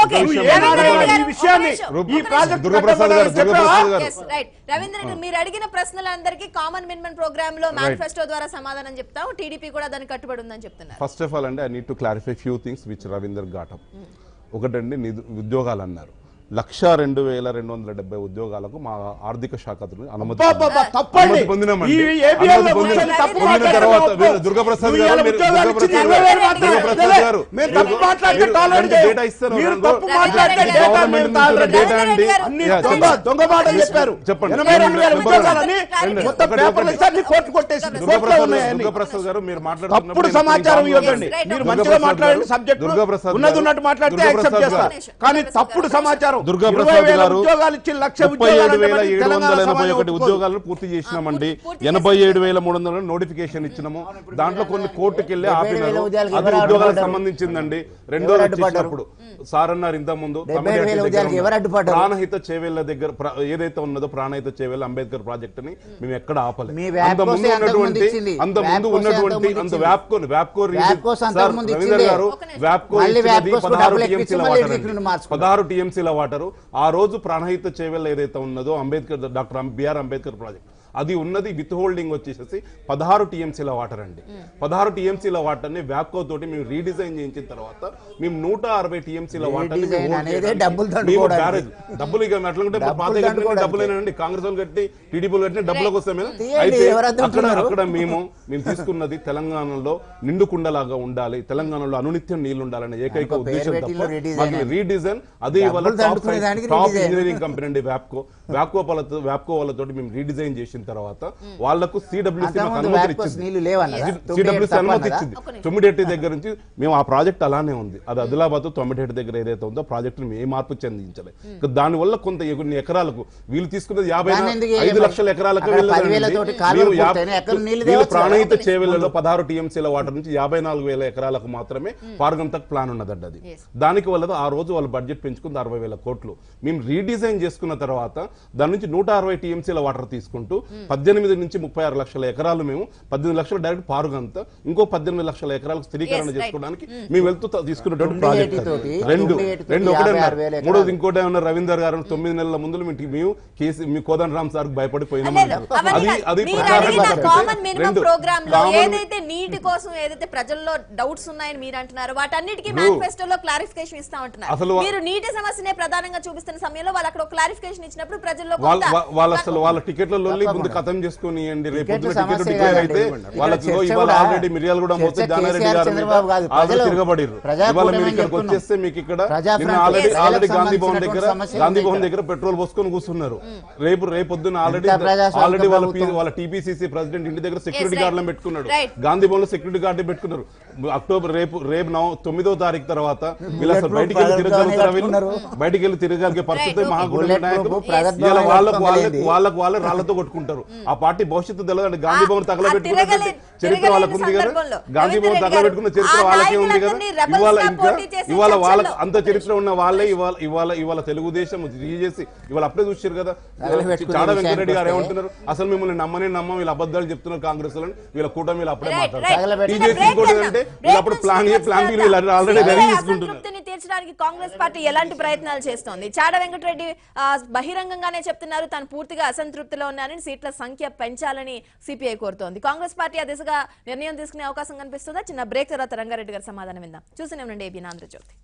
Okay నువ్వు రవీంద్ర ఏనాడు రెడ్డి గారు, ఈ విషయాన్ని, ఒక నిమిషం, ఈ ఒక నిమిషం. ప్రాజెక్ట్ దుర్గాప్రసాద్ గారు, కట్టబడాలని చెప్పావా? దుర్గాప్రసాద్ గారు. Yes, right. రవీంద్ర రెడ్డి మీరు అడిగిన ప్రశ్నలందరికీ కామన్ మినిమం ప్రోగ్రామ్ లో మేనిఫెస్టో ద్వారా సమాధానం చెప్తాం టీడీపీ కూడా దానికి కట్టుబడి ఉందని చెప్తున్నారు ఫస్ట్ ఆఫ్ ఆల్ అండి I need to clarify few things which Ravinder ఘాటం ఒకటండి నిధు- ఉద్యోగాలు అన్నారు లక్ష రెండు వేల రెండు వందల డెబ్బై ఉద్యోగాలకు మా ఆర్థిక శాఖ తరపున అనుమతి అబ్బబ్బబ్బ, తప్పండి. అనుమతి పొందినామండి. ఈ ABL లో అనుమతి పొందిన- కూర్చొని తప్పు పొందిన మాట్లాడడం తర్వాత ఒప్పు. వీరు దుర్గాప్రసాద్ నువ్వు గారు ఇవాళ మీరు- ఉద్యోగాలు ఇచ్చి దుర్గాప్రసాద్ ఇరవై వేలు గారు, మాట్లాడారు. దుర్గాప్రసాద్ గారు, మేము మీరు- తప్పు మాట్లాడితే మీరు tolerate రెండు చేయం. డేటా ఇస్తారు మీరు రెండు. తప్పు మాట్లాడితే రవీంద్ర డేటా గవర్నమెంట్ మేము నుంచి tolerate డేటా చేయం. అండి అన్ని యా, దొంగ చెప్పండి. దొంగ మాటలు చెప్పారు చెప్పండి. ఎనభై రెండు వేల చెప్పండి. ఉద్యోగాలని చెప్పండి. మొత్తం ఒకటి పేపర్లు ఒకటి. ఇస్తే అన్ని కోర్టు కొట్టేసి కోర్టులో దుర్గాప్రసాద్ ఉన్నాయని గారు- దుర్గాప్రసాద్ గారు మీరు తప్పుడు మాట్లాడుతున్నప్పుడు సమాచారం నేను ఇవ్వకండి Yes, right. మీరు దుర్గాప్రసాద్ మంచిగా గారు- మాట్లాడండి సబ్జెక్ట్ దుర్గాప్రసాద్ ఉన్నది గారు- ఉన్నట్టు మాట్లాడితే దుర్గాప్రసాద్ యాక్సెప్ట్ గారు- చేస్తా కానీ తప్పుడు సమాచారం దుర్గాప్రసాద్ ఇరవై వేల గారు ఉద్యోగాలు ఇచ్చి లక్ష ముప్పై ఏడు ఉద్యోగాలు వేల అంటే ఏడు తెలంగాణ వందల ఎనభై సమాజం ఒకటి ఒప్పుకోదు. ఉద్యోగాలను పూర్తి చేసినామండి పూర్తి- పూర్తి ఎనభై చేసి- ఏడు వేల మూడు వందల నోటిఫికేషన్ ఇచ్చినాము దాంట్లో కొన్ని కోర్టుకి వెళ్ళి డెబ్బై ఏడు ఆపినారు వేల ఉద్యోగాలకు అది ఎవరు ఉద్యోగాలకు అడ్డుపడ్డారు? సంబంధించిందండి రెండో ఎవరు రోజు అడ్డుపడ్డారు? చేసినప్పుడు సార్ అన్నారు ఇంత ముందు డెబ్బై తమిళనాడు ఏడు వేల దగ్గర ఉద్యోగాలకు ఎవరు ఉన్న అడ్డుపడ్డారు? ప్రాణహిత చేవేళ్ల దగ్గర ప్ర- ఏదైతే ఉన్నదో ప్రాణహిత చేవేళ్ళ అంబేద్కర్ ప్రాజెక్ట్ ని మేము ఎక్కడ ఆపలేదు మీ వ్యాప్ అంత ముందు కోసే అంతకు ముందు ఉన్నటువంటి ఇచ్చింది. అంత వ్యాప్ ముందు కోసే ఉన్నటువంటి అంతకు ముందు అంత ఇచ్చింది. వ్యాప్కో వ్యాప్కో వ్యాప్ కోసే అంతకు సార్ ముందు రవీంద్ర ఇచ్చింది. గారు ఒక నిమిషం. వ్యాప్కో మళ్ళీ ఇచ్చినది వ్యాప్ కోసే పదహారు డబ్బులు TMC ఎక్కించి ల మళ్ళీ వాటర్ ఇక్కడ అండి. మార్చుకున్నారు. పదహారు టీఎంసీల వాటరు ఆ రోజు ప్రాణహిత చేవెళ్ళ ఏదైతే ఉన్నదో Ambedkar doctor BR Ambedkar project అది ఉన్నది విత్ హోల్డింగ్ వచ్చేసేసి పదహారు టీఎంసీల వాటర్ అండి పదహారు టీఎంసీల వాటర్ ని వ్యాప్కో తోటి మేము రీడిజైన్ చేయించిన తర్వాత మేము నూట అరవై టీఎంసీల వాటర్ Redesign అనేది డబ్బులు దండుకోవడానికి. బ్యారేజ్ డబ్బులు ఇక అట్లుంటే డబ్బులు పాత కట్టిన దండుకోవడానికి. డబ్బులేనండి కాంగ్రెస్ వాళ్ళు కట్టి టీడీపీ కట్టిన డబ్బుల కోసమే తీయండి, అయితే ఎవరు అక్కడ అద్దుకుంటున్నారు? అక్కడ మేము మేము తీసుకున్నది తెలంగాణలో నిండుకుండలాగా ఉండాలి తెలంగాణలో అనునిత్యం నీళ్లు ఉండాలనే ఏకైక ఒక పేరు ఉద్దేశం పెట్టిలో తప్ప redesign మాకు అని. రీడిజైన్ అదే డబ్బులు ఇవాళ టాప్ దండుకునే దానికి టాప్ redesign. ఇంజనీరింగ్ కంపెనీ అండి వ్యాప్కో వ్యాప్కో వాళ్ళతో వ్యాప్కో వాళ్ళతో మేము రీడిజైన్ చేసిన తర్వాత వాళ్ళకు సిడబ్ల్యూసీ మాకు అంతకుముందు అనుమతి వ్యాప్కోస్ ఇచ్చింది నీళ్లు లేవన్నదా? సిడబ్ల్యూసీ తప్పు అనుమతి అన్నదా? ఇచ్చింది ఒక నిమిషం. తొమ్మిడెట్టి దగ్గర నుంచి మేము ఆ ప్రాజెక్ట్ అలానే ఉంది అది ఆదిలాబాద్ తొమ్మిడెట్టి దగ్గర ఏదైతే ఉందో ప్రాజెక్ట్ ఏ మార్పు చెందించలేదు దాని వల్ల కొంత కొన్ని ఎకరాలకు వీళ్ళు తీసుకున్నది యాభై దాన్ని ఎందుకు ఐదు ఏమై- లక్షల ఎకరాలకు అక్కడ వెళ్ళదండి. పదివేల తోటి కాలువలు వీళ్ళు యాభై- పూర్తయినాయి. ఎక్కడ నీళ్లు వీళ్ళు తేవచ్చు ప్రాణహిత కదా? చేవెళ్లలో పదహారు టీఎంసీల వాటర్ నుంచి యాభై నాలుగు వేల ఎకరాలకు మాత్రమే పారగంతకు ప్లాన్ ఉన్నదండి అది Yes. దానికి వల్ల ఆ రోజు వాళ్ళు బడ్జెట్ పెంచుకుంది అరవై వేల కోట్లు మేము రీడిజైన్ చేసుకున్న తర్వాత దాని నుంచి నూట అరవై టీఎంసీల వాటర్ తీసుకుంటూ పద్దెనిమిది నుంచి ముప్పై ఆరు లక్షల ఎకరాలు మేము పద్దెనిమిది లక్షలు డైరెక్ట్ పారుగంత ఇంకో పద్దెనిమిది లక్షల ఎకరాలకు స్థిరీకరణ Yes, right. చేసుకోవడానికి మేము వెళ్తూ త- తీసుకున్నటువంటి తొమ్మిది ప్రాజెక్ట్ ఏటి తోటి, అది. రెండు తొమ్మిది ఏటి రెండు తోటి ఒకటే యాభై అన్నారు. ఆరు వేల ఎకరాలు. మూడోది ఇంకోటి ఏమన్నారు రవీందర్ గారు తొమ్మిది నెలల ముందు మేము మేము కేసీ మీ కోదండ రామ్ సార్ భయపడిపోయినాం లేదు, అన్నారు. అవన్నీ అది కాదు. అది మీరు ప్రచారం అడిగిన తప్పితే కామన్ మినిమం రెండు. ప్రోగ్రామ్ లో Common- ఏదైతే నీటి కోసం ఏదైతే ప్రజల్లో డౌట్స్ ఉన్నాయని మీరు అంటున్నారు వాటన్నిటికీ ఇప్పుడు మేనిఫెస్టోలో క్లారిఫికేషన్ ఇస్తా ఉంటున్నారు అసలు వా- మీరు నీటి సమస్యనే ప్రధానంగా చూపిస్తున్న సమయంలో వాళ్ళు అక్కడ క్లారిఫికేషన్ ఇచ్చినప్పుడు ప్రజల్లో వాళ్ళ కొంత- వా- వాళ్ళ అసలు వాళ్ళ టికెట్ల లొల్లి ముందు ఖతం చేసుకుని రేపు టికెట్ల పొద్దున టికెట్ సమస్య డిక్లేర్ కాదండి. అయితే ఇక్కడ వాళ్ళకి చర్చ ఇవాళ కూడా- ఆల్రెడీ మిర్యాలు కూడా చర్చ పోతే జానారెడ్డి కేసీఆర్ గారి మీద చంద్రబాబు కాదు. ఆల్రెడీ ప్రజలు తిరగబడిర్రు ప్రజా ఇవాళ మీరు కూటమి ఇక్కడికి చెప్తున్నాం. వచ్చేస్తే మీకు ఇక్కడ ప్రజా నిన్న ఫ్రంట్ ఆల్రెడీ ప్రజలకు ఆల్రెడీ గాంధీ భవన్ దగ్గర సంబంధించినటువంటి సమస్యలు గాంధీ ఉన్నాయి భవన్ ఇక్కడ. దగ్గర పెట్రోల్ పోసుకొని కూర్చున్నారు రేపు రేపు పొద్దున ఆల్రెడీ ఎంత ప్రజాస్వామిక ఆల్రెడీ వాళ్ళ పి- ప్రభుత్వం. వాళ్ళ టీపీసీసీ ప్రెసిడెంట్ ఇంటి దగ్గర సెక్యూరిటీ right. గార్డులను పెట్టుకున్నాడు Right. గాంధీ భవన్ లో సెక్యూరిటీ గార్డు పెట్టుకున్నారు అక్టోబర్ రేపు రేపు నవ తొమ్మిదో తారీఖు తర్వాత వీళ్ళు అసలు Bullet బయటికి proof వెళ్ళి తిరగలుగుతారా వీళ్ళు కట్టుకున్నారు. బయటికి వెళ్ళి తిరగలిగే పరిస్థితి Right, okay. మహాకూటమి Bullet నాయకులు proof, ప్రగతి ఇవాళ భవన్ వాళ్ళకు వాళ్ళకు కట్టుకోలేదు. వాళ్ళకు వాళ్ళే రాళ్లతో కొట్టుకుంటారు ఆ పార్టీ భవిష్యత్తు తెలియదండి గాంధీ ఆ- భవన్ ఆ తగలబెట్టుకున్నటువంటి తిరగలే- చరిత్ర తిరగలేని వాళ్ళకు ఉంది కదా సందర్భంలో గాంధీ భవన్ రవీంద్ర తగలబెట్టుకున్న రెడ్డి చరిత్ర గారు, ఆ వాళ్ళకే ఉంది కదా నాయకులందరినీ rebels ఇవాళ గా ఇంకా పోటీ చేసే ఇవాళ వాళ్ళకి చర్చల్లో- అంత చరిత్ర ఉన్న వాళ్ళే ఇవాళ ఇవాళ ఇవాళ తెలుగుదేశం చేసి ఇవాళ అప్పుడే చూసారు కదా తగలబెట్టుకునే చాడ విషయానికి వెంకరెడ్డి గారు వస్తే- ఏమంటున్నారు అసలు మిమ్మల్ని నమ్మని నమ్మం వీళ్ళు అబద్ధాలు చెప్తున్నారు కాంగ్రెస్ వాళ్ళు వీళ్ళ కూటమి వీళ్ళు అప్పుడే Right, మాట్లాడతారు right. తగలబెట్టి- టీజేసీ Break ఇంకోటి చేద్దాం. అంటే Break వీళ్ళు అప్పుడు నుంచి ప్లాన్ ఏ చేద్దాం. ప్లాన్ బి వీళ్ళు ఆల్రెడీ CAA రెడీ చేసుకుంటున్నారు అసంతృప్తిని తీర్చడానికి కాంగ్రెస్ పార్టీ ఎలాంటి ప్రయత్నాలు చేస్తోంది చాడ వెంకటరెడ్డి ఆ, బహిరంగంగానే చెప్తున్నారు తాను పూర్తిగా అసంతృప్తిలో ఉన్నారని సీట్ల సంఖ్య పెంచాలని సిపిఐ కోరుతోంది కాంగ్రెస్ పార్టీ ఆ దిశగా నిర్ణయం తీసుకునే అవకాశం కనిపిస్తుందా చిన్న బ్రేక్ తర్వాత రంగారెడ్డి గారి సమాధానం విందాం చూస్తూనే ఉండండి ఏబీ ఆంధ్రజ్యోతి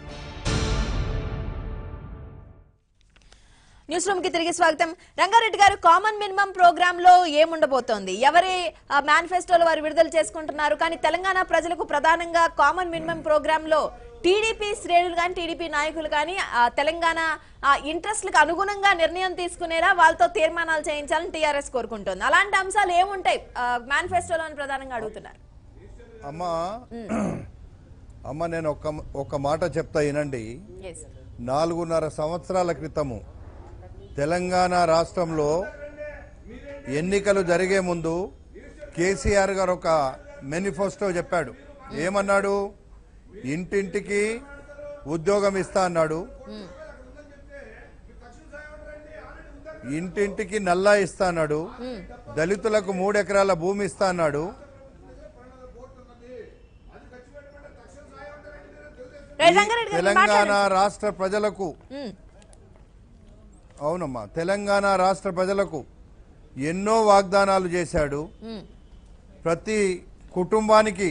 న్యూస్ రూమ్ కి తిరిగి స్వాగతం రంగారెడ్డి గారు కామన్ మినిమం ప్రోగ్రామ్ లో ఏముండబోతోంది ఎవరి మేనిఫెస్టోలు వారు విడుదల చేసుకుంటున్నారు కానీ తెలంగాణ ప్రజలకు ప్రధానంగా కామన్ మినిమం ప్రోగ్రామ్ లో టీడీపీ శ్రేణులు కానీ టీడీపీ నాయకులు కానీ ఆ, తెలంగాణ ఇంట్రెస్ట్లకు అనుగుణంగా నిర్ణయం తీసుకునేలా వాళ్ళతో తీర్మానాలు చేయించాలని టీఆర్ఎస్ కోరుకుంటోంది అలాంటి అంశాలు ఏముంటాయి మేనిఫెస్టోలో అని ప్రధానంగా అడుగుతున్నారు అమ్మ అమ్మ నేను ఒక ఒక మాట చెప్తా వినండి ఎస్ నాలుగున్నర సంవత్సరాల క్రితము తెలంగాణ రాష్ట్రంలో ఎన్నికలు జరిగే ముందు కేసీఆర్ గారు ఒక మేనిఫెస్టో చెప్పాడు ఏమన్నాడు ఇంటింటికి ఉద్యోగం ఇస్తా అన్నాడు ఇంటింటికి నల్లా ఇస్తా అన్నాడు దళితులకు మూడు ఎకరాల భూమి ఇస్తా అన్నాడు రైట్ ఈ రంగారెడ్డి గారు తెలంగాణ మాట్లాడండి. రాష్ట్ర ప్రజలకు ఉమ్, అవునమ్మా తెలంగాణ రాష్ట్ర ప్రజలకు ఎన్నో వాగ్దానాలు చేశాడు ఉమ్, ప్రతి కుటుంబానికి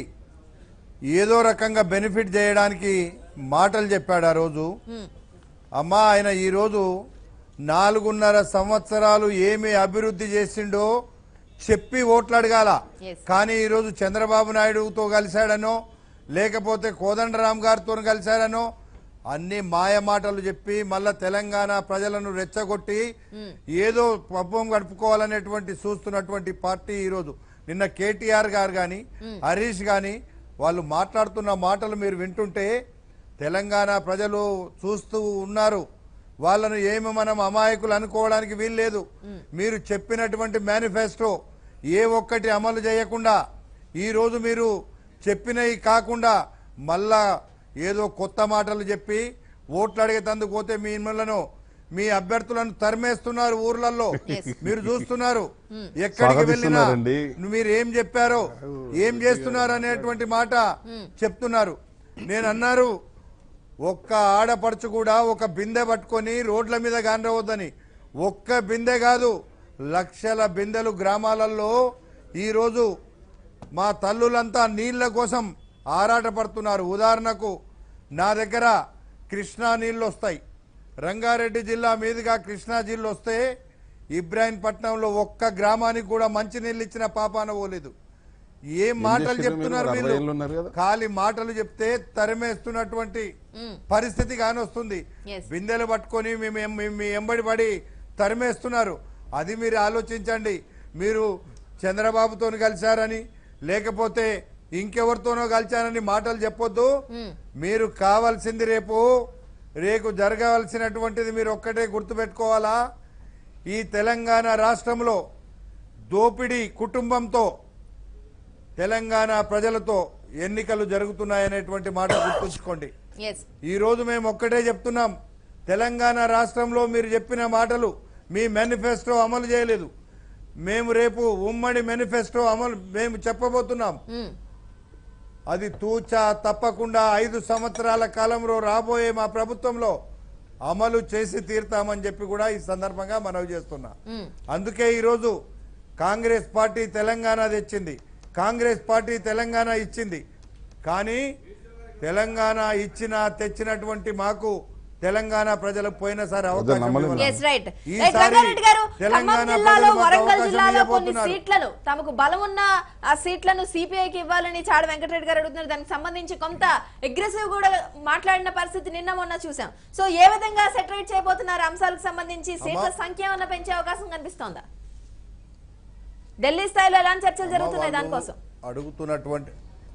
ఏదో రకంగా బెనిఫిట్ చేయడానికి మాటలు చెప్పాడు ఆ రోజు ఉమ్, అమ్మా ఆయన ఈరోజు నాలుగున్నర సంవత్సరాలు ఏమి అభివృద్ధి చేసిండో చెప్పి ఓట్లు అడగాల Yes. కానీ ఈరోజు చంద్రబాబు నాయుడుతో కలిశాడనో లేకపోతే కోదండరాం గారితో కలిశాడనో అన్ని మాయ మాటలు చెప్పి మళ్ళా తెలంగాణ ప్రజలను రెచ్చగొట్టి ఏదో పబ్బం గడుపుకోవాలనేటువంటి చూస్తున్నటువంటి పార్టీ ఈరోజు నిన్న కేటీఆర్ గారు కానీ హరీష్ కానీ వాళ్ళు మాట్లాడుతున్న మాటలు మీరు వింటుంటే తెలంగాణ ప్రజలు చూస్తూ ఉన్నారు వాళ్ళను ఏమి మనం అమాయకులు అనుకోవడానికి వీల్లేదు మీరు చెప్పినటువంటి మేనిఫెస్టో ఏ ఒక్కటి అమలు చేయకుండా ఈ రోజు మీరు చెప్పినవి కాకుండా మళ్ళా ఏదో కొత్త మాటలు చెప్పి ఓట్లు అడిగేతందుకు పోతే మీ మిమ్మల్ని మీ అభ్యర్థులను తరిమేస్తున్నారు ఊర్లలో Yes. మీరు చూస్తున్నారు ఎక్కడికి వెళ్ళినా స్వాగతిస్తున్నారండి. మీరు ఏం చెప్పారో ఏం చేస్తున్నారు అనేటువంటి మాట చెప్తున్నారు నేను అన్నారు ఒక్క ఆడపడుచు కూడా ఒక బిందె పట్టుకొని రోడ్ల మీద గాండ్రవద్దని ఒక్క బిందె కాదు లక్షల బిందెలు గ్రామాలలో ఈరోజు మా తల్లులంతా నీళ్ళ కోసం ఆరాటపడుతున్నారు ఉదాహరణకు నా దగ్గర కృష్ణా నీళ్ళు వస్తాయి రంగారెడ్డి జిల్లా మీదుగా కృష్ణా జిల్లా వస్తే ఇబ్రాహీంపట్నంలో ఒక్క గ్రామానికి కూడా మంచి నీళ్ళు ఇచ్చిన పాపాన పోలేదు ఏం మాటలు చేసిర్రు చెప్తున్నారు మీరు? అరవై వీళ్ళు ఏళ్ళు ఉన్నారు కదా? ఖాళీ మాటలు చెప్తే తరిమేస్తున్నటువంటి పరిస్థితి కానొస్తుంది Yes. బిందెలు పట్టుకొని మేము ఎం- మీ- మీ ఎంబడి పడి తరిమేస్తున్నారు అది మీరు ఆలోచించండి మీరు చంద్రబాబుతో కలిశారని లేకపోతే ఇంకెవరితోనో కలిశారని మాటలు చెప్పొద్దు మీరు కావాల్సింది రేపు రేపు జరగవలసినటువంటిది మీరు ఒక్కటే గుర్తుపెట్టుకోవాలా ఈ తెలంగాణ రాష్ట్రంలో దోపిడీ కుటుంబంతో తెలంగాణ ప్రజలతో ఎన్నికలు జరుగుతున్నాయనేటువంటి మాట గుర్తుంచుకోండి ఎస్ ఈ రోజు మేము ఒక్కటే చెప్తున్నాం తెలంగాణ రాష్ట్రంలో మీరు చెప్పిన మాటలు మీ మేనిఫెస్టో అమలు చేయలేదు మేము రేపు ఉమ్మడి మేనిఫెస్టో అమలు మేము చెప్పబోతున్నాం ఉమ్, అది తూచా తప్పకుండా ఐదు సంవత్సరాల కాలంలో రాబోయే మా ప్రభుత్వంలో అమలు చేసి తీరుతామని చెప్పి కూడా ఈ సందర్భంగా మనవి చేస్తున్నా ఉమ్, అందుకే ఈరోజు కాంగ్రెస్ పార్టీ తెలంగాణ తెచ్చింది కాంగ్రెస్ పార్టీ తెలంగాణ ఇచ్చింది కానీ తెలంగాణ ఇచ్చిన తెచ్చినటువంటి మాకు తెలంగాణ ప్రజలకు పోయినసారి అవకాశం నమ్మలేదు. ఇవ్వాలి. ఎస్ రైట్ ఈసారి రైట్ రంగారెడ్డి గారు ఖమ్మం తెలంగాణ జిల్లాలో ప్రజలు మాకు వరంగల్ అవకాశం జిల్లాలో కొన్ని ఇవ్వబోతున్నారు. సీట్లను తమకు బలం ఉన్న ఆ సీట్లను సిపిఐకి ఇవ్వాలని చాడ వెంకటరెడ్డి గారు అడుగుతున్నారు దానికి సంబంధించి కొంత అగ్రెసివ్ కూడా మాట్లాడిన పరిస్థితి నిన్న మొన్న చూసాం సో ఏ విధంగా సెటరేట్ చేయబోతున్నారు అంశాలకు సంబంధించి సీట్ల అమ్మా. సంఖ్య ఏమన్నా పెంచే అవకాశం కనిపిస్తోందా ఢిల్లీ స్థాయిలో ఎలాంటి చర్చలు జరుగుతున్నాయి వాళ్ళు దానికోసం అడుగుతున్నటువంటి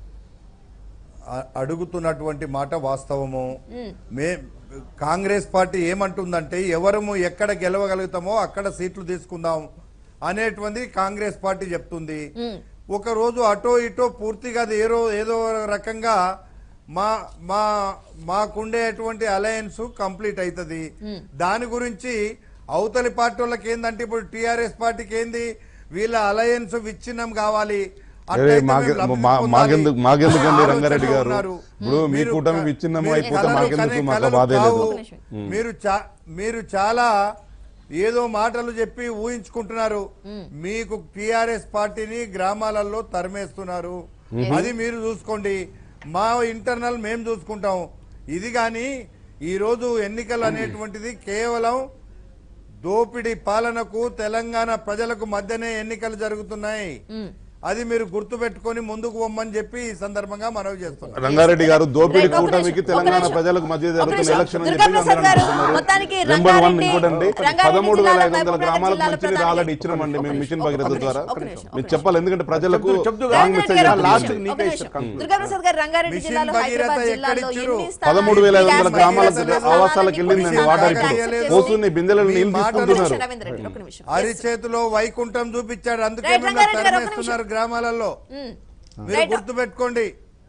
అ- అడుగుతున్నటువంటి మాట వాస్తవము మే కాంగ్రెస్ పార్టీ ఏమంటుందంటే ఎవరము ఎక్కడ గెలవగలుగుతామో అక్కడ సీట్లు తీసుకుందాం అనేటువంటి కాంగ్రెస్ పార్టీ చెప్తుంది ఒక రోజు అటో ఇటో పూర్తిగా అది ఏదో ఏదో రకంగా మా మా మాకుండేటువంటి అలయన్స్ కంప్లీట్ అవుతుంది దాని గురించి అవతలి పార్టీ వాళ్ళకి ఏందంటే ఇప్పుడు టిఆర్ఎస్ పార్టీకి ఏంది వీళ్ళ అలయన్స్ విచ్ఛిన్నం కావాలి అరే అట్లయితే మాకె- మేము లబ్ధి మా- పొందాలి. మాకెందుకు మాకెందుకండి ఆలోచనలో రంగారెడ్డి గారు ఉన్నారు. ఇప్పుడు మీ మీరు కూటమి క- విచ్ఛిన్నం మీరు అయిపోతే కలలు మాకెందుకు కనే మాకు కలలు బాధే లేదు కావు. మీరు చా- మీరు చాలా ఏదో మాటలు చెప్పి ఊహించుకుంటున్నారు మీకు టిఆర్ఎస్ పార్టీని గ్రామాలలో తరిమేస్తున్నారు అది మీరు చూసుకోండి మా ఇంటర్నల్ మేము చూసుకుంటాం ఇది కానీ ఈ రోజు ఎన్నికలు అనేటువంటిది కేవలం దోపిడీ పాలనకు తెలంగాణ ప్రజలకు మధ్యనే ఎన్నికలు జరుగుతున్నాయి అది మీరు గుర్తు పెట్టుకొని ముందుకు పొమ్మని చెప్పి ఈ సందర్భంగా మనవి చేస్తున్నాం రంగారెడ్డి గారు దోపిడీ రైట్, ఒక కూటమికి నిమిషం, ఒక తెలంగాణ నిమిషం. ప్రజలకు మధ్య ఒక జరుగుతున్న నిమిషం. ఎలక్షన్ అని దుర్గా చెప్పి ప్రసాద్ అందరూ గారు, అనుకుంటున్నారు. మొత్తానికి నెంబర్ వన్ రంగారెడ్డి- ఇంకోటండి రంగారెడ్డి పదమూడు వేల జిల్లాలో ఐదు వందల మహబూబాబాద్ గ్రామాలకు జిల్లాలో మంచినీరు ప్రధాని- ఆల్రెడీ ఇచ్చినామండి మేము మిషన్ ఒక భగీరథ నిమిషం, ద్వారా ఒక నిమిషం, ఒక మీరు చెప్పాలి ఎందుకంటే ప్రజలకు చెప్తూ- చెప్తూ రాంగ్ రంగారెడ్డి మెసేజ్ గారు, ఒక వెళ్తుంది. లాస్ట్ నిమిషం, ఒక నీకే నిమిషం. ఇస్తాం. దుర్గా ప్రసాద్ గారు రంగారెడ్డి మిషన్ జిల్లాలో భగీరథ హైదరాబాద్ ఎక్కడ జిల్లాలో ఇచ్చిర్రు? ఎన్ని స్థానాలు పదమూడు వేల ఐదు వందల గ్యాస్ గ్రామాలకు భగీరథ ఆవాసాలకు స్థానాన్ని వెళ్ళిందండి కొన్ని వాటర్ స్థానాలు ఇప్పుడు చేసి- పోసుని బిందెలను నీళ్లు మీ మాటలు తీసుకుంటున్నారు రవీంద్ర రెడ్డి, ఒక నిమిషం. అరిచేతిలో వైకుంఠం చూపించాడు అందుకే రైట్, మిమ్మల్ని రంగారెడ్డి గారు, ఒక తరిమేస్తున్నారు గ్రామాలలో ఉమ్. మీరు రైట్. గుర్తు పెట్టుకోండి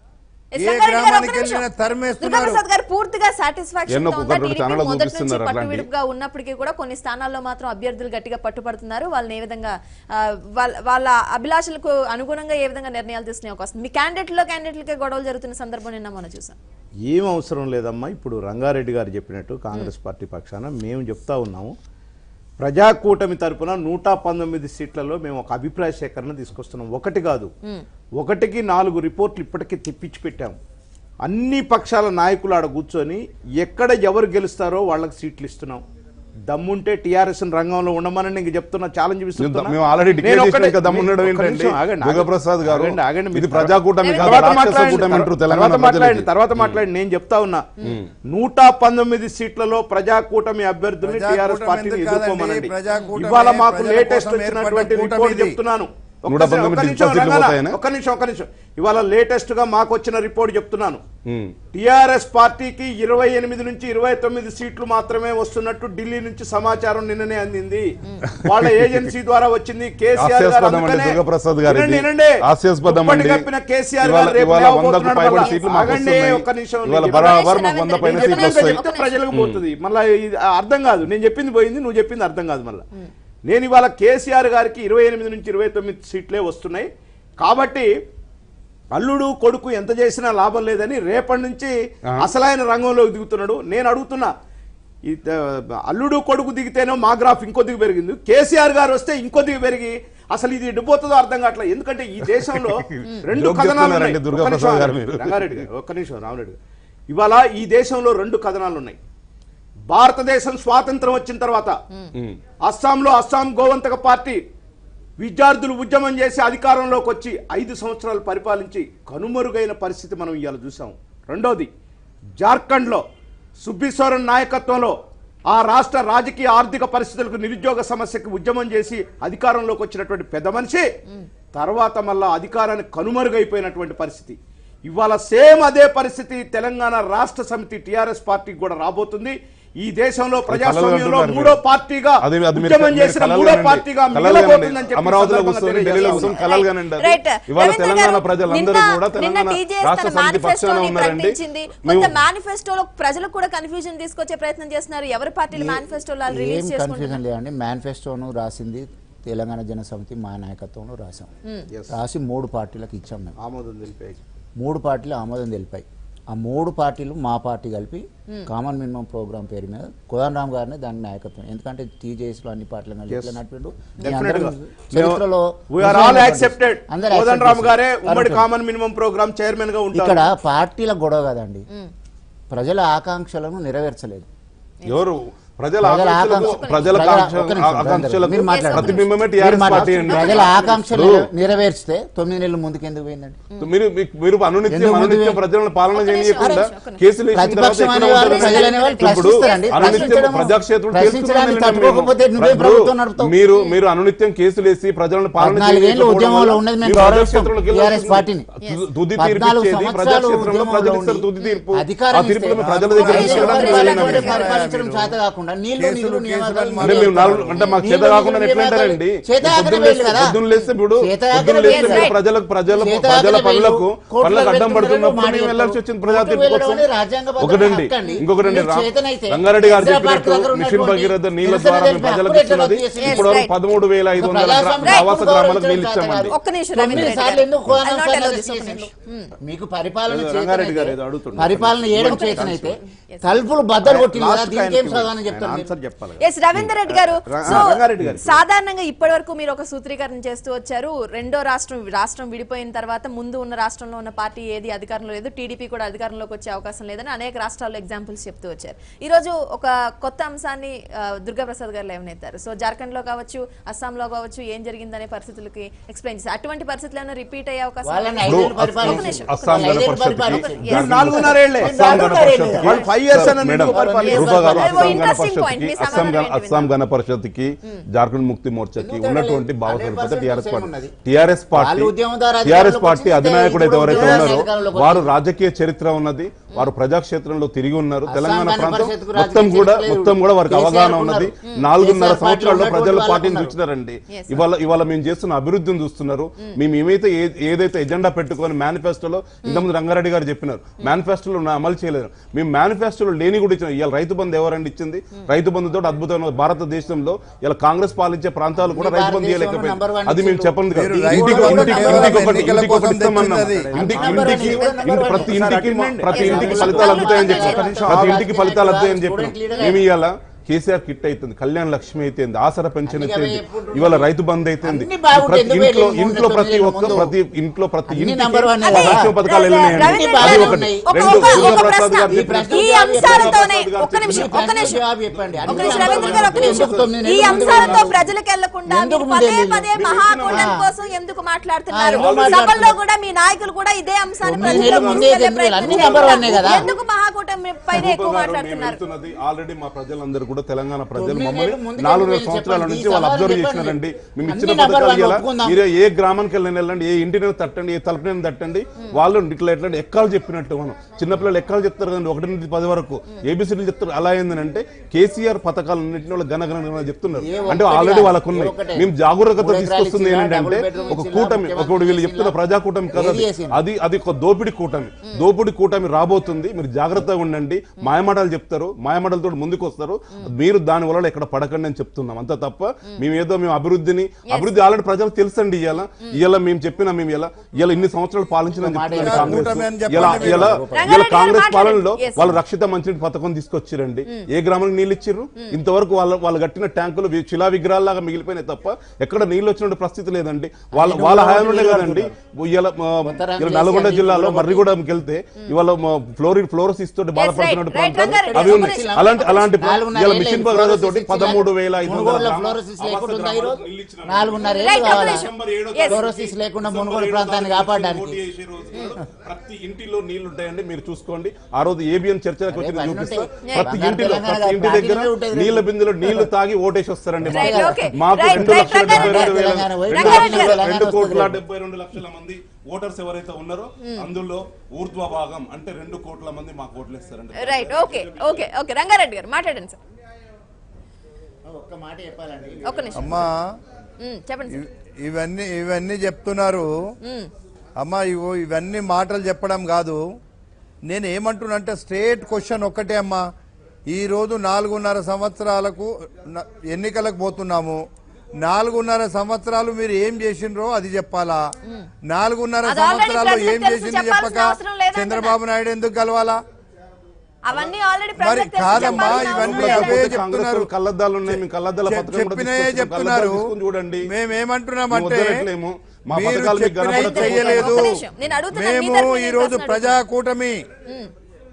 ఎస్ ఏ రంగారెడ్డి గారు, ఒక్క గ్రామానికి నిమిషం. వెళ్ళినా తరిమేస్తున్నారు దుర్గాప్రసాద్ గారు పూర్తిగా సాటిస్ఫాక్షన్ ఎన్నో ఒక రెండు ఛానళ్ళు చూపిస్తున్నారు అట్లాంటి. పట్టువిడుపుగా ఉన్నప్పటికీ కూడా కొన్ని స్థానాల్లో మాత్రం అభ్యర్థులు గట్టిగా పట్టుపడుతున్నారు వాళ్ళని ఏ విధంగా ఆ, వాళ్ళ- వాళ్ళ అభిలాషలకు అనుగుణంగా ఏ విధంగా నిర్ణయాలు తీసుకునే అవకాశం ఉంది? మీ క్యాండిడేట్లో క్యాండిడేట్లకే గొడవలు జరుగుతున్న సందర్భం నిన్న మనం చూసాం ఏం అవసరం లేదమ్మా ఇప్పుడు రంగారెడ్డి గారు చెప్పినట్టు కాంగ్రెస్ పార్టీ పక్షాన మేము చెప్తా ఉన్నాము ప్రజాకూటమి తరపున నూట పంతొమ్మిది సీట్లలో మేము ఒక అభిప్రాయ సేకరణ తీసుకొస్తున్నాం ఒకటి కాదు ఒకటికి నాలుగు రిపోర్ట్లు ఇప్పటికే తెప్పించి పెట్టాం అన్ని పక్షాల నాయకులు ఆడ కూర్చొని ఎక్కడ ఎవరు గెలుస్తారో వాళ్ళకి సీట్లు ఇస్తున్నాం దమ్ముంటే టీఆర్ఎస్ రంగంలో ఉండమని నేను చెప్తున్నా ఛాలెంజ్ మేము already declare చేసినాం ఇంకా దమ్ము ఉండడం ఏంటండి? దుర్గాప్రసాద్ గారు, ఇది ప్రజాకూటమి కాదు, తర్వాత రాక్షస మాట్లాడండి, కూటమి అంటారు తెలంగాణ తర్వాత మాట్లాడండి ప్రజలకి. తర్వాత మాట్లాడి నేను చెప్తా ఉన్నా నూట పంతొమ్మిది సీట్లలో ప్రజాకూటమి అభ్యర్థుల్ని ప్రజాకూటమి టీఆర్ఎస్ పార్టీని ఎందుకు కాదండి? ఎదుర్కోమనండి ప్రజాకూటమి ఇవాళ మాకు ప్రజల లేటెస్ట్ కోసం వచ్చినటువంటి ఏర్పడ్డ రిపోర్ట్ కూటమి ఇది. చెప్తున్నాను ఒక్క నూట నిమిషం, పంతొమ్మిది ఒక్క నిమిషం, సీట్లు రంగారా, పోతాయనా? ఒక్క నిమిషం ఒక్క నిమిషం ఇవాళ లేటెస్ట్ గా మాకు వచ్చిన రిపోర్ట్ చెప్తున్నాను ఉమ్. టిఆర్ఎస్ పార్టీకి ఇరవై ఎనిమిది నుంచి ఇరవై తొమ్మిది సీట్లు మాత్రమే వస్తున్నట్టు ఢిల్లీ నుంచి సమాచారం నిన్ననే అందింది వాళ్ళ ఏజెన్సీ ద్వారా వచ్చింది కేసీఆర్ గారు హాస్యాస్పదం అండి అందుకనే- దుర్గాప్రసాద్ గారు వినండి, ఇది. వినండి. హాస్యాస్పదం దుప్పటి అండి. కప్పిన కేసీఆర్ ఇవాళ- గారు రేపు ఇవాళ లేవబోతున్నాడు వందకు పైబడి మళ్ళా. సీట్లు మాకు ఆగండి, వస్తున్నాయి. ఒక్క నిమిషం ఇవాళ నేను బరాబర్ చెప్పేది. మాకు వంద పైన నేను సీట్లు చెప్పేది. వస్తాయి చెప్తే ప్రజలకు పోతుంది మళ్ళీ ఇది అర్థం కాదు నేను చెప్పింది పోయింది నువ్వు చెప్పింది అర్థం కాదు మళ్ళీ నేను ఇవాళ కేసీఆర్ గారికి ఇరవై ఎనిమిది నుంచి ఇరవై తొమ్మిది సీట్లే వస్తున్నాయి కాబట్టి అల్లుడు కొడుకు ఎంత చేసినా లాభం లేదని రేపటి నుంచి అసలైన రంగంలోకి దిగుతున్నాడు నేను అడుగుతున్నా ఈ త- అల్లుడు కొడుకు దిగితేనో మా గ్రాఫ్ ఇంకొద్దిగా పెరిగింది కేసీఆర్ గారు వస్తే ఇంకొద్దిగా పెరిగి అసలు ఇది ఎడిపోతుందో అర్థం కావట్లేదు ఎందుకంటే ఈ దేశంలో రెండు జోక్ కథనాలు చెప్తున్నారండి ఉన్నాయి. ఒక్క దుర్గాప్రసాద్ నిమిషం గారు మీరు. రంగారెడ్డి గారు ఒక్క నిమిషం రామరెడ్డి గారు ఇవాళ ఈ దేశంలో రెండు కథనాలు ఉన్నాయి భారతదేశం స్వాతంత్రం వచ్చిన తర్వాత ఉమ్. అస్సాంలో అస్సాం గోవంతక పార్టీ విద్యార్థులు ఉద్యమం చేసి అధికారంలోకి వచ్చి ఐదు సంవత్సరాలు పరిపాలించి కనుమరుగైన పరిస్థితి మనం ఇవాళ చూసాం రెండోది జార్ఖండ్లో సుబ్బీశ్వరన్ నాయకత్వంలో ఆ రాష్ట్ర రాజకీయ ఆర్థిక పరిస్థితులకు నిరుద్యోగ సమస్యకు ఉద్యమం చేసి అధికారంలోకి వచ్చినటువంటి పెద్ద మనిషి తర్వాత మళ్ళా అధికారాన్ని కనుమరుగైపోయినటువంటి పరిస్థితి ఇవాళ సేమ్ అదే పరిస్థితి తెలంగాణ రాష్ట్ర సమితి టిఆర్ఎస్ పార్టీకి కూడా రాబోతుంది ఈ దేశంలో ప్రజాస్వామ్యంలో అంటున్నారు మూడో మీరు. పార్టీగా అది అది మీరు ఉద్యమం మీరు చేసిన కలలు మూడో కనండి. పార్టీగా కలలు మిగలబోతుందని కనండి. చెప్పి అమరావతిలో సందర్భంగా కూర్చొని ఢిల్లీలో తెలియజేస్తున్నాను. కూర్చొని కలలు కనండి అది. రైట్. ఇవాళ రవీంద్ర తెలంగాణ గారు, ప్రజలందరూ నిన్న- కూడా నిన్న తెలంగాణ TJS రాష్ట్ర తన సమితి పక్షాన మేనిఫెస్టోని ఉన్నారండి ప్రకటించింది. మేము కొంత మేనిఫెస్టోలో ప్రజలకు కూడా కన్ఫ్యూజన్ తీసుకొచ్చే ప్రయత్నం చేస్తున్నారు ఎవరి పార్టీలు మేనిఫెస్టోలో ఏం రిలీజ్ కన్ఫ్యూజన్ చేసుకుంటున్నారు లేదండి మేనిఫెస్టోను రాసింది తెలంగాణ జన సమితి మా నాయకత్వంలో రాసాం రాసి మూడు పార్టీలకు ఇచ్చాం మేము ఆమోదం తెలిపాయి మూడు పార్టీలు ఆమోదం తెలిపాయి ఆ మూడు పార్టీలు మా పార్టీ కలిపి కామన్ మినిమం ప్రోగ్రామ్ పేరు మీద కోదండరామ్ గారిని దాని నాయకత్వం ఎందుకంటే టీజేఎస్ లో అన్ని పార్టీలు కలిపి ఎట్లా నడిపిండు మీ Definitely అందరూ గా. చరిత్రలో We are all accepted. అందరూ కోదండ accept రామ్ గారే చేస్తారు. ఉమ్మడి correct. Common minimum program chairman గా ఉంటారు ఇక్కడ పార్టీల గొడవ కదండి ప్రజల ఆకాంక్షలను నెరవేర్చలేదు ఎవరు ప్రజల ప్రజల ఆకాంక్షలకు ఆకాంక్ష- ప్రజల ప్రజల- ఆకాంక్ష- ఒక్క నిమిషం, ఆకాంక్షలకు మీరు మాట్లాడండి. ప్రతిబింబమే మీరు టీఆర్ఎస్ పార్టీ మాట్లాడండి. అండి ప్రజల ఆకాంక్షలు ఇప్పుడు నెరవేర్చితే తొమ్మిది నెలలు ముందుకు ఎందుకు పోయిందండి మీరు మీకు- మీరు అనునిత్యం ఎందుకు ముందు అనునిత్యం వే- ప్రజలను పాలన ఒక్క నిమిషం, చేయకుండా ఒక్క నిమిషం. కేసులు వేసిన తర్వాత ప్రతిపక్షం ఎక్కడ అనేవాళ్ళు ఉంటారండి? ప్రజలు అనేవాళ్ళు ఇప్పుడు ప్రశ్నిస్తారండి. అనునిత్యం ప్రశ్నించడము- ప్రజాక్షేత్రం ప్రశ్నించడానికి తెలుసుకున్నాం తట్టుకోకపోతే మేము. నువ్వే ఇప్పుడు ప్రభుత్వం నడుపుతావు. మీరు మీరు అనునిత్యం కేసులు వేసి ప్రజలను పాలన పద్నాలుగేళ్ళు చేయకపోవడం ఉద్యమంలో వల్ల ఉన్నది మేము మీ గౌరవిస్తాం ప్రజాక్షేత్రంలోకి టీఆర్ఎస్ వెళ్ళాల్సింది. పార్టీని. తుది- తుది తీర్పు పద్నాలుగు ఇచ్చేది సంవత్సరాలు ప్రజాక్షేత్రంలో ఉద్యమంలో ప్రజలు ఇస్తారు ఉండి తుది తీర్పు ఆ అధికారం తీర్పును ఇస్తే ప్రజల దగ్గర ప్రజలు తీసుకెళ్ళడానికి ఎవరు వెళ్ళలేమండి. పరిపాలన పరిపాలించడం చేత కాకుండా నీళ్లు కేసులు, నిధులు కేసులు నియామకాలు అని అంటే మేము నాలుగు అంటే మాకు చేత నీళ్లు కాకుండా నిధులు ఎట్లా అంటారండి చేత కాకనే పొద్దున్న వేయాలి లేస్తే- కదా. పొద్దున్న లేస్తే ఇప్పుడు చేత పొద్దున్న కాకనే లేస్తే వేయాలి. మీరు ప్రజలకు ప్రజల చేత ప్రజల కాకనే పనులకు వేయాలి. కోర్టులో పనులకు అడ్డం పెడుతున్నారు, పడుతున్నప్పుడు మాట మేము వెళ్ళాల్సి వచ్చింది ప్రజా కోర్టుకు తీర్పు వెళ్ళడం కోసం అనేది రాజ్యాంగబద్ధమైన ఒకటండి హక్కు అండి. ఇంకొకటండి మీకు రా- చేతనైతే రంగారెడ్డి గారు హైదరాబాద్ చెప్పినట్టు దగ్గర మిషన్ ఉన్నటువంటి భగీరథ నీళ్ళ నిరసన ద్వారా మేము తెలిపి ప్రజలకు అప్పుడే ఎట్లా ఇచ్చినది రద్దు చేసింది? ఇప్పుడు right. పదమూడు వేల ఐదు వందల గ్రా- ప్రజాస్వామ్య ఆవాస హక్కులు గ్రామాలకు గౌరవించడం నీళ్ళు ఇచ్చామండి ఒక్క నిమిషం రవీంద్ర తొమ్మిది రెడ్డి సార్లు గారు. ఎందుకు I'll not కోదండ allow సార్లు this. ఒక్క చేసిండు? నిమిషం. మీకు పరిపాలన ఏదో రంగారెడ్డి గారు ఏదో చేతనైతే అడుగుతున్నారు. పరిపాలన చేయడం ఒక్క నిమిషం. చేతనైతే తలుపులు బద్దలు కొట్టింది కదా Last దీనికి ఏం ఆయనకి సమాధానం ఆయన చెప్తారు మీరు? ఆన్సర్ చెప్పాలి కదా. ఎస్ రవీందర్ రెడ్డి గారు రా- సో రంగారెడ్డి గారు. సాధారణంగా ఇప్పటి వరకు మీరు ఒక సూత్రీకరణ చేస్తూ వచ్చారు రెండో రాష్ట్రం రాష్ట్రం విడిపోయిన తర్వాత ముందు ఉన్న రాష్ట్రంలో ఉన్న పార్టీ ఏది అధికారంలో లేదు టీడీపీ కూడా అధికారంలోకి వచ్చే అవకాశం లేదని అనేక రాష్ట్రాల్లో ఎగ్జాంపుల్స్ చెప్తూ వచ్చారు ఈ రోజు ఒక కొత్త అంశాన్ని ఆ, దుర్గాప్రసాద్ గారు లేవనెత్తారు సో జార్ఖండ్ లో కావచ్చు అస్సాంలో కావచ్చు ఏం జరిగిందనే పరిస్థితులకి ఎక్స్ప్లెయిన్ చేశారు అటువంటి పరిస్థితులు ఏమైనా రిపీట్ అయ్యే అవకాశం వాళ్ళని ఉందా? ఇప్పుడు ఐదేళ్ళు పరిపాలించారు. ఒక్క నిమిషం, ఒక్క అస్సాం నిమిషం. గణ ఐదేళ్ళు పరిషత్కి పరిపాలించారు. Yes. జార్ఖండ్ నాలుగున్నరేళ్లే. అస్సాం గణ నాలుగున్నరేళ్లే. పరిషత్కి వాళ్ళు five years సార్, అని మేడం, ఎందుకు పరిపాలించారు? రూపా గారు అదే ఓ అస్సాం గణ interesting Closing point, పరిషత్కి మీ అస్సాం సమాధానం గణ- ఏంటి అస్సాం గణ పరిషత్కి జార్ఖండ్ ముక్తి మోర్చాకి ఎందుకు ఉన్నటువంటి తేడా భావస్వరూపత 100% టిఆర్ఎస్ సేమ్ పార్టీ ఉన్నది. టిఆర్ఎస్ పార్టీ వాళ్ళు ఉద్యమదారు టిఆర్ఎస్ అధికారంలోకి పార్టీ వచ్చింది, అధినాయకుడు ఇప్పుడు ఎవరైతే ఉద్యమదారు ఉన్నారో అధికారంలోకి వారు వచ్చింది. రాజకీయ చరిత్ర ఉన్నది వారు ప్రజాక్షేత్రంలో తిరిగి ఉన్నారు అస్సాం తెలంగాణ గణ ప్రాంతం పరిషత్కు మొత్తం రాజకీయ కూడా చరిత్ర మొత్తం కూడా వారికి కేసీఆర్ అవగాహన ఉన్నారు. ఉన్నది ఉమ్. నాలుగున్నర కేసీఆర్ సంవత్సరాల్లో పార్టీలో ప్రజలు ఉన్నటువంటి పార్టీని వాళ్ళు చూసినారండి Yes, sir. ఇవాళ ఇవాళ మేము చేస్తున్న అభివృద్ధిని చూస్తున్నారు మేము ఏమైతే ఏ- ఏదైతే ఎజెండా పెట్టుకొని మేనిఫెస్టోలో ఇంతకుముందు రంగారెడ్డి గారు చెప్పినారు మేనిఫెస్టోలో ఉన్న అమలు చేయలేదు మేము మేనిఫెస్టోలో లేని కూడా ఇచ్చిన ఇవాళ రైతు బంధు ఎవరండి ఇచ్చింది రైతు బంధుతో అద్భుతమైన భారతదేశంలో ఇలా కాంగ్రెస్ పాలించే ప్రాంతాలు కూడా రైతు బంధు భారతదేశంలో ఇవ్వలేకపోయింది number one అది మేము ఇచ్చిండ్రు. చెప్పండి కదా. మీరు ఇంటికి రైతు ఇంటికి బంధు ఇంటికి కేవలం ఒకటి ఎన్నికల ఇంటికి ఒకటి కోసం ఇస్తామన్నాం తెచ్చింది. ఇంటికి Number one ఇంటికి ఇవ్వడం ఇంటి number ప్రతి one. ఇంటికి అటెండెంట్. ప్రతి Yes, ఇంటికి sir. ఫలితాలు అందుతాయని Yes, sir. చెప్పారు ప్రతి ఇంటికి ఫలితాలు అందుతాయని చెప్పారు Student leader మేము ఇవాళ కేసీఆర్ కిట్ అవుతుంది కళ్యాణ లక్ష్మి అయితేంది ఆసరా పెన్షన్ అన్ని అయితేంది ఎప్పుడు ఇవాళ రైతు బంద్ అయితేంది అన్ని బాగుంటాయి. ప్రతి ఎందుకు ఇంట్లో వెళ్ళి ఇంట్లో ముందు ప్రతి తొమ్మిది ఒక్క ముందు. ప్రతి ఇంట్లో ప్రతి అన్ని ఇంటికి number one ఏ అదే, కదా. సంక్షేమ పథకాలు రవీంద్ర వెళ్ళినాయండి రవీంద్ర అది గారు, ఒకటి ఒక- రెండు ఒక- ఒక దుర్గాప్రసాద్ ప్రశ్న. గారు ఈ చెప్పినట్టు ప్రశ్న ఈ అంశాలతోనే దుర్గాప్రసాద్ గారు ఒక్క నిమిషం చెప్పినట్టు ఒక్క నిమిషం జవాబు చెప్పండి. ఒక్క అన్ని నిమిషం number రవీంద్ర one. గారు ఒక్క నిమిషం ఎందుకు తొమ్మిది ఈ నెలలు అంశాలతో ముందు ప్రజలకు వెళ్లకుండా ఎందుకు మీరు ముందు పదే వెళ్ళింది? పదే మీరు మహాకూటమి చెప్పిన- కోసం ఎందుకు మాట్లాడుతున్నారు ఎందుకు సభల్లో మాట్లాడుతున్నారు? కూడా మీ నాయకులు కూడా ఇదే అంశాన్ని తొమ్మిది ప్రజలకు నెలలు ముందే తీసుకెళ్లే ఎందుకు వెళ్ళాలి? అన్ని ప్రయత్నం number one ఏ కదా. చేస్తున్నారు. ఎందుకు మహాకూటమి పైన ఎక్కువ రూపా గారు, మేము మాట్లాడుతున్నారు వెళ్తున్నది ఆల్రెడీ మా ప్రజలందరూ కూడా తెలంగాణ ప్రజలు తొమ్మిది మమ్మల్ని నెలలు ముందుకు నాలుగున్నర వెళ్ళి సంవత్సరాల చెప్పండి. నుంచి ఈ వాళ్ళు సవాలు అబ్జర్వ్ చెప్పండి. చేసినారండి మేము అన్ని ఇచ్చిన number పథకాలు one ఇవాళ ఒప్పుకుందాం. మీరే ఏ గ్రామానికి వెళ్ళిన వెళ్ళండి ఏ ఇంటిని తట్టండి ఏ తలుపుని తట్టండి వాళ్ళు ఇట్లా ఎట్లా ఎక్కాలు చెప్పినట్టు మనం చిన్నపిల్లలు ఎక్కాలు చెప్తారు కదండి ఒకటి నుంచి పది వరకు ఏబిసిడీలు చెప్తారు అలా ఏంటంటే కేసీఆర్ పథకాలు అన్నింటినీ వాళ్ళు గన గన గన చెప్తున్నారు ఏ అంటే ఒక్కటి ఆల్రెడీ కాదు. వాళ్ళకు ఉన్నాయి ఏ ఒక్కటే. మేము జాగ్రత్తగా మూడు ఎకరాలు తీసుకొస్తుంది ఇచ్చినా, ఏంటంటే డబుల్ బెడ్రూమ్ ఒక ఇచ్చినా, కూటమి ముఖ్యమంత్రి ఒకటి వీళ్ళు ఇచ్చినా, చెప్తున్న ప్రజా కూటమి కదా ఏది చేసింది? అది అది ఒక దోపిడి కూటమి దోపిడి కూటమి రాబోతుంది మీరు జాగ్రత్తగా ఉండండి మాయమాటలు చెప్తారు మాయమాటలతో ముందుకు వస్తారు మీరు దాని వల్ల ఇక్కడ పడకండి అని చెప్తున్నాం అంత తప్ప మేము ఏదో మేము అభివృద్ధిని అభివృద్ధి ఆల్రెడీ ప్రజలు తెలుసండి ఇవాళ ఇవాళ మేము చెప్పినా మేము ఇలా ఇలా ఇన్ని సంవత్సరాలు పాలించిన మాట చెప్తున్నారు ఇలా కాంగ్రెస్ కూటమి అని ఇలా చెప్పండి ఇలా మీరు. ఇలా రంగారెడ్డి కాంగ్రెస్ గారు పాలనలో మాట్లాడండి. Yes. వాళ్ళు రక్షిత మంచినీటి పథకం తీసుకొచ్చిరండి ఏ గ్రామానికి నీళ్ళు ఇచ్చిర్రు ఇంతవరకు వాళ్ళ వాళ్ళు కట్టిన ట్యాంకులు వి- శిలా విగ్రహాల్లాగా మిగిలిపోయినాయి తప్ప ఎక్కడ నీళ్ళు వచ్చిన పరిస్థితి లేదండి వాళ్ళ అన్ని వాళ్ళ ఊళ్ళో హయాంలోనే నీళ్ళు కదండి ఇలా కొత్త రంగులు ఇలా నల్గొండ వేసి జిల్లాలో అన్ని మర్రిగూడెంకి వెళ్తే ఇవాళ ఫ్లోరిడ్ ఫ్లోరోసిస్ తోటి బాధపడుతున్న right, ప్రాంతాలు రంగారెడ్డి, అవి ఒక ఉన్నాయి నిమిషం. అలాంటి అలాంటి ప్రా- నాలుగున్నర ఇలా ఏళ్ళు మిషన్ అయింది. భగీరథ తోటి ఫ్లోరోసిస్ పదమూడు వేల ఐదు వందల మునుగోడులో గ్రామ- ఫ్లోరోసిస్ ఆవాస లేకుండా ఉందా గ్రామాలకు ఈరోజు? నీళ్ళు ఇచ్చినారు. నాలుగున్నర ఏళ్ళు Right, ఒక కావాలా? నిమిషం. డిసెంబర్ ఏడో Yes. తారీఖు ఫ్లోరోసిస్ లేకుండా డిసెంబర్ మునుగోడు ఏడో ప్రాంతాన్ని తారీఖు కాపాడడానికి. ఓటు చేసే రోజు కూడా ప్రతి ఇంటిలో నీళ్లు ఉంటాయండి మీరు చూసుకోండి ఆ రోజు ఏబిఎన్ చర్చలకు వచ్చి రేపు అన్ని చూపిస్తా ఉంటాయి. ప్రతి బంగారు ఇంటిలో తెలంగాణ ప్రతి ఇంటి దగ్గర పార్టీలే ఉంటాయి రేపు. నీళ్ల బిందెలో నీళ్లు తాగి ఓటేసి వస్తారండి Right, మాకు. okay. మాకు Right, రెండు right, లక్షల రంగారెడ్డి డెబ్బై రెండు వేల తెలంగాణ వైపు రెండు రంగారెడ్డి లక్షల- తెలంగాణ రెండు కోట్ల వస్తుంది. డెబ్బై రెండు లక్షల మంది ఓటర్స్ ఎవరైతే ఉన్నారో అందులో ఊర్ధ్వ భాగం అంటే రెండు కోట్ల మంది మాకు ఓట్లు ఇస్తారండి right okay okay okay Rangareddy గారు మాట్లాడండి సార్ ఒక్క మాట చెప్పాలండి ఒక్క నిమిషం అమ్మా ఉమ్, చెప్పండి సార్ ఇవ్- ఇవన్నీ ఇవన్నీ చెప్తున్నారు ఉమ్, అమ్మా ఇవో ఇవన్నీ మాటలు చెప్పడం కాదు నేను ఏమంటున్నంటే స్ట్రేట్ క్వశ్చన్ ఒక్కటే అమ్మా ఈ రోజు నాలుగున్నర సంవత్సరాలకు న- ఎన్నికలకు పోతున్నాము నాలుగున్నర సంవత్సరాలు మీరు ఏం చేసిండ్రో అది చెప్పాలా నాలుగున్నర అది already సంవత్సరాలు ప్రజలకు ఏం తెలుసు, చేసింది చెప్పాల్సిన చెప్పక అవసరం లేదంటున్నా. చంద్రబాబు నాయుడు ఎందుకు కలవాలా అవన్నీ ఆల్రెడీ మరి ప్రజలకు తెలుసు, కాదమ్మా, చెప్పాల్సిన ఇవన్నీ అవసరం అవే లేదు. చెప్తున్నారు. కళ్ళద్దాలు ఉన్నాయి మీ కళ్ళద్దాల చెప్- పథకం కూడా చెప్పినయే తీసుకొచ్చాం. చెప్తున్నారు కళ్ళద్దాలు తీసుకొని చూడండి మేమేమంటున్నామంటే మేము వద్దనట్లేము. మా మీరు పథకాలు మీకు చెప్పినవి కనపడకపోతే- చెయ్యలేదు ఒక్క నిమిషం. నేను అడుగుతున్నాను, మీ మేము తరపున నేను ఈ రోజు ప్రశ్న ప్రజా కూటమి ఉమ్.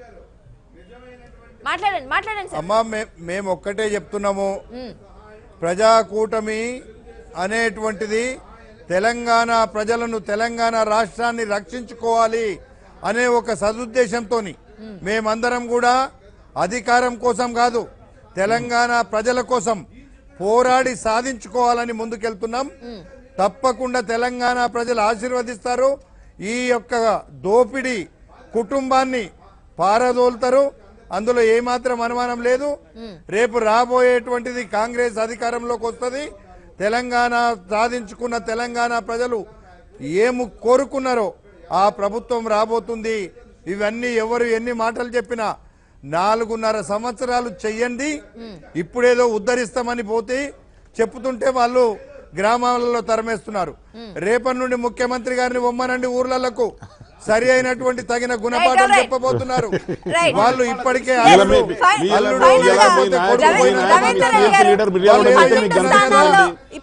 మాట్లాడండి మాట్లాడండి సార్ అమ్మా మే- మేము ఒక్కటే చెప్తున్నాము ఉమ్, ప్రజా కూటమి అనేటువంటిది తెలంగాణ ప్రజలను తెలంగాణ రాష్ట్రాన్ని రక్షించుకోవాలి అనే ఒక సదుద్దేశంతో మేమందరం కూడా అధికారం కోసం కాదు తెలంగాణ ప్రజల కోసం పోరాడి సాధించుకోవాలని ముందుకెళ్తున్నాం తప్పకుండా తెలంగాణ ప్రజలు ఆశీర్వదిస్తారు ఈ యొక్క దోపిడీ కుటుంబాన్ని పారదోలుతారు అందులో ఏమాత్రం అనుమానం లేదు రేపు రాబోయేటువంటిది కాంగ్రెస్ అధికారంలోకి వస్తుంది తెలంగాణ సాధించుకున్న తెలంగాణ ప్రజలు ఏము కోరుకున్నారో ఆ ప్రభుత్వం రాబోతుంది ఇవన్నీ ఎవరు ఎన్ని మాటలు చెప్పినా నాలుగున్నర సంవత్సరాలు చెయ్యండి ఇప్పుడేదో ఉద్ధరిస్తామని పోతే చెప్పుతుంటే వాళ్ళు గ్రామాలలో తరమేస్తున్నారు రేపటి నుండి ముఖ్యమంత్రి గారిని బొమ్మనండి ఊర్లకు సరి అయినటువంటి తగిన గుణపాఠం right. చెప్పబోతున్నారు Right. వాళ్ళు ఇప్పటికే Yes, ఇలా అల్లుడు మీ- fine. మీ- అల్లుడు Final గా లేకపోతే మీ కొడుకు నాయకుడు, రవీంద్ర పోయిన మీ రవీంద్ర నాయకుడు, రెడ్డి గారు లీడర్ మిర్యాల వాళ్ళు రెడ్డి ఏం గారు మీకు పన్నెండు చెప్తున్నారు? కనిపిస్తుందండి. స్థానాల్లో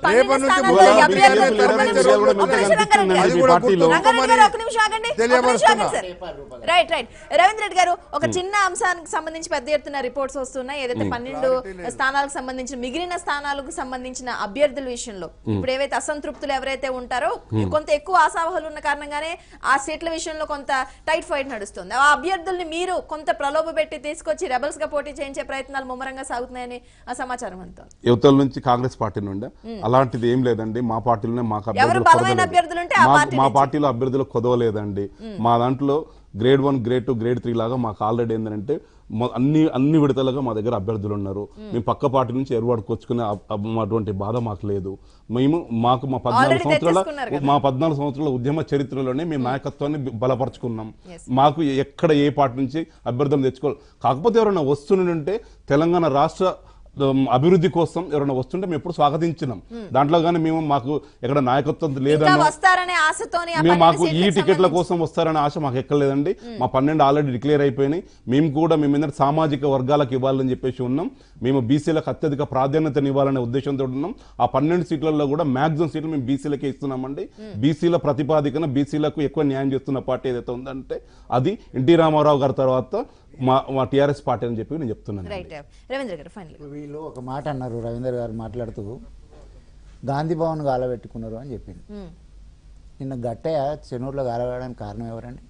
పన్నెండు రేపటి నుంచి స్థానాల్లో బుధవారం అభ్యర్థులు బీజేపీ ఒక్క నిమిషం, తెరమించడం కూడా ఒక్క నిమిషం మెల్లగా రంగారెడ్డి గారు. అది ఈ కూడా పార్టీలో రంగారెడ్డి గారు ఒక నిమిషం ఆగండి ఒక నిమిషం తెలియపరుస్తున్నా. ఆగండి sir right right Ravindra Reddy గారు ఒక చిన్న అంశానికి సంబంధించి పెద్ద ఎత్తున రిపోర్ట్స్ వస్తున్నాయి ఏదైతే పన్నెండు స్థానాలకు సంబంధించిన మిగిలిన స్థానాలకు సంబంధించిన అభ్యర్థుల విషయంలో ఇప్పుడు ఏవైతే అసంతృప్తులు ఎవరైతే ఉంటారో కొంత ఎక్కువ ఆశావహులు ఉన్న కారణంగానే ఆ సీట్ల విషయంలో కొంత టైట్ ఫైట్ నడుస్తుంది ఆ అభ్యర్థుల్ని మీరు కొంత ప్రలోభ పెట్టి తీసుకొచ్చి రెబల్స్ గా పోటీ చేయించే ప్రయత్నాలు ముమ్మరంగా సాగుతున్నాయని ఆ సమాచారం అంతా యువతల నుంచి కాంగ్రెస్ పార్టీ నుండి అలాంటిది ఏం లేదండి మా పార్టీలోనే మాకు అభ్యర్థులు బలమైన కొదవలేదు. అభ్యర్థులు ఉంటే ఆ మా- పార్టీ మా నుంచి. పార్టీలో అభ్యర్థులు కొదవలేదండి మా దాంట్లో grade one grade two grade three లాగా మాకు ఆల్రెడీ ఏంటంటే మొ- అన్ని అన్ని విడతలుగా మా దగ్గర అభ్యర్థులు ఉన్నారు మేము పక్క పార్టీ నుంచి ఎరువాడుకొచ్చుకునే అ- అ- అటువంటి బాధ మాకు లేదు మేము మాకు మా పద్నాలుగు Already సంవత్సరాల తెచ్చేసుకున్నారు కదా. మా పద్నాలుగు సంవత్సరాల ఉద్యమ చరిత్రలోనే మేము నాయకత్వాన్ని బ- బలపరుచుకున్నాం మాకు ఎక్కడ ఏ పార్టీ నుంచి అభ్యర్థులు తెచ్చుకోవాలి కాకపోతే ఎవరైనా వస్తుంటే తెలంగాణ రాష్ట్ర ఉమ్, అభివృద్ధి కోసం ఎవరైనా వస్తుంటే మేము ఎప్పుడు స్వాగతించినాం దాంట్లో కానీ మేము మాకు ఎక్కడ నాయకత్వం ఇంకా లేదన్నా వస్తారనే ఆశతోని ఆ మేము పన్నెండు మాకు ఈ సీట్లకు టికెట్ల సంబంధించి- కోసం వస్తారనే ఆశ మాకు ఎక్కలేదండి మా పన్నెండు ఆల్రెడీ డిక్లేర్ అయిపోయినాయి మేము కూడా మేము ఏంటంటే సామాజిక వర్గాలకు ఇవ్వాలని చెప్పేసి ఉన్నాం మేము బీసీలకు అత్యధిక ప్రాధాన్యతను ఇవ్వాలనే ఉద్దేశంతో ఉన్నాం ఆ పన్నెండు సీట్లలో కూడా మాక్సిమం సీట్లు మేము బీసీలకే ఇస్తున్నామండి బీసీల ప్రతిపాదికన బీసీలకు ఎక్కువ న్యాయం చేస్తున్న పార్టీ ఏదైతే ఉందంటే అది ఎన్టీ రామారావు గారి తర్వాత మా మా టీఆర్ఎస్ పార్టీ అని చెప్పి నేను చెప్తున్నాను రైట్ రవీంద్ర గారు ఫైనల్ వీళ్ళు ఒక మాట అన్నారు రవీందర్ గారు మాట్లాడుతూ గాంధీ భవన్ గాలబెట్టుకున్నారు అని చెప్పింది నిన్న గట్టయ్య చెన్నూరులో గాలబెట్టడానికి కారణం ఎవరండి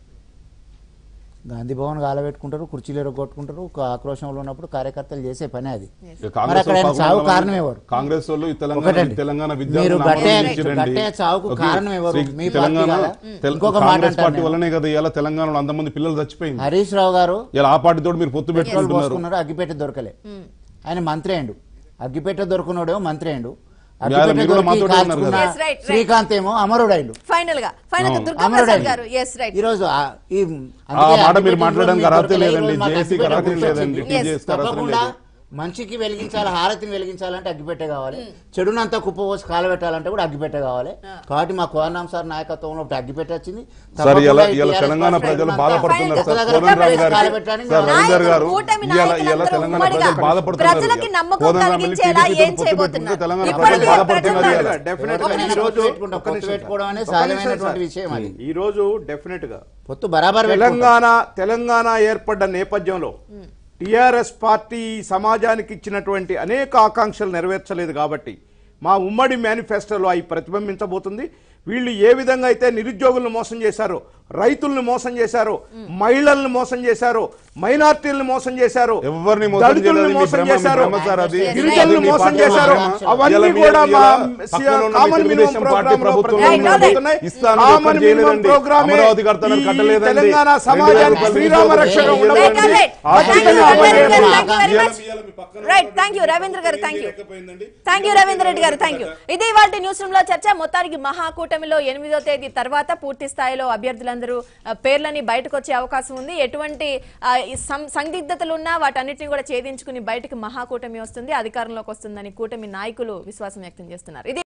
గాంధీ భవన్ గాలబెట్టుకుంటారు కుర్చీలు ఎరగొట్టుకుంటారు ఒక ఆక్రోశంలో ఉన్నప్పుడు కార్యకర్తలు చేసే పని అది ఇక మరి కాంగ్రెస్ అక్కడ ఆయన వాళ్ళు చావు పాపం కారణం ఎవరు కాంగ్రెస్ వాళ్ళు ఈ తెలంగాణ ఒకటండి. తెలంగాణ మీరు విద్యార్థులను గట్టే- ఆమోదించారండి. గట్టే చావుకు ఓకే. కారణం ఎవరు? శ్రీ- మీ పార్టీ తెలంగాణ కాదా? తెల- ఇంకొక మాట కాంగ్రెస్ అంటాను పార్టీ నేను. వల్లనే కదా ఇలా తెలంగాణలో అంతమంది పిల్లలు చచ్చిపోయింది హరీష్ రావు గారు ఇలా ఆ పార్టీతో మీరు పొత్తు పెట్రోల్ పెట్టుకుంటున్నారు పోసుకున్నారు అగ్గిపెట్టె దొరకలే ఆయన మంత్రి అయిండు అగ్గిపెట్టె దొరుకున్నాడేమో మంత్రి అయిండు మీరు అగ్గిపెట్టె కూడా దొరికి మాతోటే ఉన్నారు కాల్చుకున్న కదా. Yes, right, right. శ్రీకాంత్ ఏమో అమరుడు అయిండు ఫైనల్ గా ఫైనల్ గా అవును. దుర్గా అమరుడు ప్రసాద్ గారు అయిండు ఎస్ రైట్ ఈ రోజు ఆ- ఈ ఆ అందుకే మాట మీరు అగ్గిపెట్టె మాట్లాడడానికి మీకు అర్హత దొరకలే. ఈ లేదండి రోజు మాకు జేసీకి అగ్గిపెట్టె అర్హత లేదండి గుర్తొచ్చింది. టీజేఎస్కి అర్హత తప్పకుండా లేదు మంచికి వెలిగించాలి హారతిని వెలిగించాలంటే అగ్గిపెట్టె కావాలి చెడునంతా కుప్ప పోసి కాలబెట్టాలంటే కూడా అగ్గిపెట్టె కావాలి కాబట్టి మా కోదండం సార్ నాయకత్వంలో ఒకటి అగ్గిపెట్టె వచ్చింది సార్ తప్పకుండా ఇలా ఈ ఇలా TRS తెలంగాణ పార్టీ ప్రజలు చెడునంతా బాధపడుతున్నారు ఒక సార్ దగ్గర కోదండ రామ్ పెట్టి గారికి కాలబెట్టడానికి సార్ నాయకులు, రవీందర్ గారు కూటమి ఇలా ఇలా నాయకులందరూ తెలంగాణ ఉమ్మడిగా ప్రజలు బాధపడుతున్నారు ప్రజలకి నమ్మకం కోదండ రామ్ వెళ్ళి కలిగించేలా టీడీపీతో ఏం పొత్తు చేయబోతున్నారు? పెట్టుకుంటే తెలంగాణ ఇప్పటికే ప్రజలు బాధపడుతున్నారు ప్రజలు- ఇలా. డెఫినెట్ ఒక గా నిమిషం. ఈ రోజు పెట్టుకుంటాం. ఒక్క పొత్తు నిమిషం పెట్టుకోవడం అనేది ఒక్క నిమిషం సహజమైనటువంటి సార్. విషయం అది. ఈ రోజు డెఫినెట్ గా పొత్తు బరాబర్ పెట్టుకుంటాం. తెలంగాణ తెలంగాణ ఏర్పడ్డ నేపథ్యంలో టిఆర్ఎస్ పార్టీ సమాజానికి ఇచ్చినటువంటి అనేక ఆకాంక్షలు నెరవేర్చలేదు కాబట్టి మా ఉమ్మడి మేనిఫెస్టోలో అవి ప్రతిబింబించబోతుంది వీళ్ళు ఏ విధంగా అయితే నిరుద్యోగులను మోసం చేశారో రైతులను మోసం చేశారో మహిళలను మోసం చేశారో మైనార్టీలను మోసం చేశారో ఎవరిని మోసం దళితులను చేయలేదు, మీ మోసం భ్రమ, మీ చేశారో భ్రమ సార్ అది. గిరిజనులను అది మీ మోసం పార్టీలో చేశారు భ్రమ. అవన్నీ ఇలా మీ- కూడా మా ఇలా పక్కన ఉన్న మీ common minimum Telugu Desam party program ప్రభుత్వంలో Right, all right. ఉన్నప్పుడు ఇస్తాను కామన్ ఎక్కడ మినిమం చేయలేదండి. ప్రోగ్రామే అమరావతి కడతానని ఈ కట్టలేదండి. తెలంగాణ రెండు వేల సమాజానికి రూపాయలు శ్రీరామ ఇవ్వలేదు. రక్షగా Right, ఉండబోతుంది. all right. ఆర్థికంగా Thank you, అమలు Revendra చేయబోతుంది. గారు. Thank you very much. ఇవాళ మీ పక్కన రైట్ థ్యాంక్ యూ రవీంద్ర గారు థ్యాంక్ యూ లేకపోయిందండి. థ్యాంక్ యూ రవీంద్ర రెడ్డి గారు థ్యాంక్ యూ ఇది ఇవాళ న్యూస్ రూమ్ లో చర్చ మొత్తానికి మహాకూటమిలో ఎనిమిదో తేదీ తర్వాత పూర్తి స్థాయిలో అభ్యర్థులందరూ ఆ, పేర్లని బయటకు వచ్చే అవకాశం ఉంది ఎటువంటి ఆ, ఈ సం- సందిగ్ధతలు ఉన్నా వాటన్నిటిని కూడా ఛేదించుకుని బయటకు మహాకూటమి వస్తుంది అధికారంలోకి వస్తుందని కూటమి నాయకులు విశ్వాసం వ్యక్తం చేస్తున్నారు ఇది